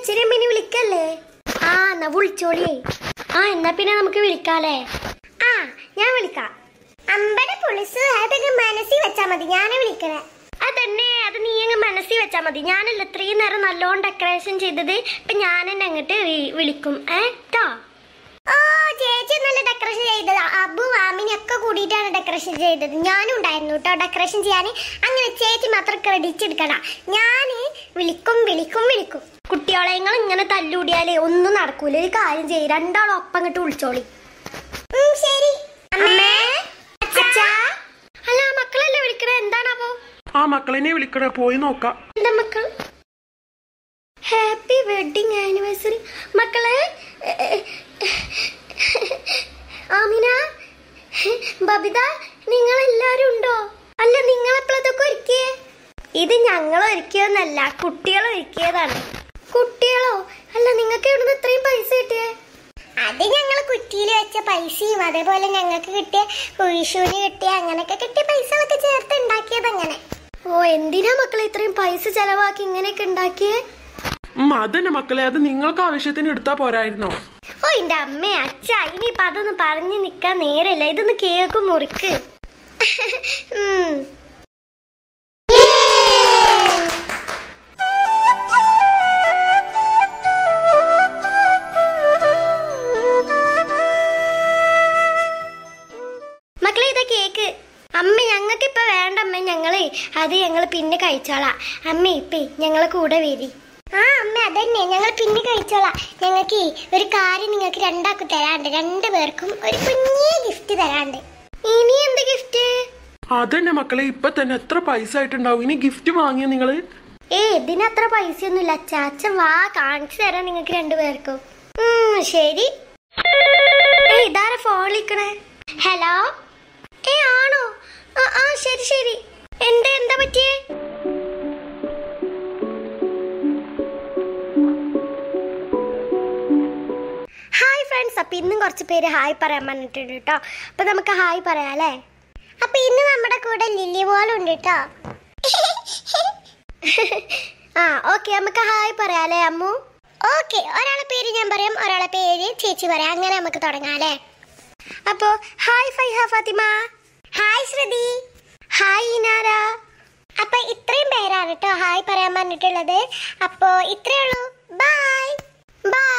അച്ഛനും അമ്മേനെ വിളിക്കല്ലേ ആ എന്നാ വിളിച്ചോളിയേ ആ എന്നാ പിന്നെ നമുക്ക് വിളിക്കാലേ ആ ഞാൻ വിളിക്കാം അമ്പടെ പുളിസ് അതൊക്കെ മനസ്സിൽ വെച്ചാ മതി ഞാനേ വിളിക്കണേ അതന്നെ അത് നീ അങ്ങ് മനസ്സിൽ വെച്ചാ മതി ഞാനല്ല ഇത്രയും നേരം നല്ലോണം ഡെക്കറേഷൻ ചെയ്തത് ഇപ്പൊ ഞാൻ തന്നെ അങ്ങോട്ട് വിളിക്കും ഏ ട്ടോ ഓ ചേച്ചി നല്ല ഡെക്കറേഷൻ ചെയ്തത് അബു ആമിനി ഒക്കെ കൂടിയിട്ടാണ് ഡെക്കറേഷൻ ചെയ്തത് ഞാനും ഉണ്ടായിരുന്നു കേട്ടോ ഡെക്കറേഷൻ ചെയ്യാൻ അങ്ങനെ ചേച്ചി മാത്രം ക്രെഡിറ്റ് എടുക്കണ ഞാൻ വിളിക്കും വിളിക്കും വിളിക്കും കുട്ടികളെ നിങ്ങൾ ഇങ്ങനെ തല്ലൂടിയാലേ ഒന്നും നടക്കൂല ഒരു കാര്യം ചെയ്യും രണ്ടാളും ഒപ്പം അങ്ങോട്ട് വിളിച്ചോളി ശരി അമ്മേ അച്ഛാ അല്ല മക്കളല്ലേ വിളിക്കണേ എന്താണപ്പോ ആ മക്കളെന്നെ വിളിക്കണേ പോയി നോക്കാം എന്റെ മക്കൾ ഹാപ്പി വെഡിങ് ആനിവേഴ്സറി മക്കളെ ആമിന ബബിത നിങ്ങൾ എല്ലാരും ഉണ്ടോ അല്ല നിങ്ങൾ എപ്പോഴതൊക്കെ ഒരുക്കിയേ ഇത് ഞങ്ങൾ ഒരുക്കിയതെന്നല്ല കുട്ടികൾ ഒരുക്കിയതാണ് കുട്ടികളോ അല്ല നിങ്ങൾക്ക് എവിടുന്ന് ഇത്രയും പൈസ കിട്ടിയേ അത് ഞങ്ങൾ കുറ്റിയിൽ വെച്ച പൈസയും അതേപോലെ ഞങ്ങൾക്ക് കിട്ടിയ കുഴിശൂന് കിട്ടിയ അങ്ങനെയൊക്കെ കിട്ടിയ പൈസകളൊക്കെ ചേർത്ത് ഉണ്ടാക്കിയത് അങ്ങനെ ഓ എന്തിനാ മക്കളെ ഇത്രയും പൈസ ചെലവാക്കി ഇങ്ങനെയൊക്കെ ഉണ്ടാക്കിയേ ഉം, അതന്നെ മക്കളെ അത് നിങ്ങൾക്ക് ആവശ്യത്തിന് എടുത്താ പോരായിരുന്നോ ഓ എന്റെ അമ്മ അച്ഛ ഇനിയിപ്പൊ അതൊന്നും പറഞ്ഞു നിക്കാൻ നേരല്ല ഇതൊന്ന് കേക്ക് മുറിക്ക് ഉം. മക്കളെ ഇതാ കേക്ക് അമ്മ ഞങ്ങൾക്ക് ഇപ്പൊ വേണ്ട അമ്മ ഞങ്ങളെ അത് ഞങ്ങൾ പിന്നെ കഴിച്ചോളാം അമ്മ ഇപ്പേ ഞങ്ങളെ കൂടെ വരി ആ അമ്മ അതന്നെ ഞങ്ങൾ പിന്നെ കഴിച്ചോളാം ഞങ്ങൾക്ക് ഒരു കാര്യം നിങ്ങൾക്ക് രണ്ടാൾക്ക് തരാണ്ട് രണ്ടു പേർക്കും ഒരു കുഞ്ഞേ ഗിഫ്റ്റ് തരാണ്ട് ഇനി എന്ത് ഗിഫ്റ്റ് അതന്നെ മക്കളെ ഇപ്പൊ തന്നെ എത്ര പൈസ ആയിട്ടുണ്ടാവും ഇനി ഗിഫ്റ്റ് വാങ്ങിയ നിങ്ങള് ഏ ഇതിനത്ര പൈസയൊന്നുമില്ല ചാച്ച വാ കാണിച്ചു തരാം നിങ്ങൾക്ക് രണ്ടുപേർക്കും ഉം, ശരി ഏ ഇതാരാ ഫോൺ വിളിക്കണേ ഹലോ ഏ ആണോ ആ ആ ശരി ശരി എന്താ എന്താ പറ്റിയേ ഹായ് ഫ്രണ്ട്സ് അപ്പൊ ഇന്നും കുറച്ച് പേര് ഹായ് പറയാൻ പറഞ്ഞിട്ടുണ്ട് കേട്ടോ അപ്പൊ നമുക്ക് ഹായ് പറയാല്ലേ അപ്പൊ ഇന്ന് നമ്മുടെ കൂടെ ലില്ലി പോലുണ്ട് കേട്ടോ ആ ഓക്കെ നമുക്ക് ഹായ് പറയാല്ലേ അമ്മു ഓക്കെ ഒരാളെ പേര് ഞാൻ പറയാം ഒരാളെ പേര് ചേച്ചി പറയാം അങ്ങനെ നമുക്ക് തുടങ്ങാം അല്ലേ അപ്പോ hi Faiha Fathima hi Shruthi hi Inara അപ്പൊ ഇത്രയും പേരാണ് കേട്ടോ ഹായ് പറയാൻ പറഞ്ഞിട്ടുള്ളത് അപ്പോ ഇത്രയേ ഉള്ളൂ ബൈ ബൈ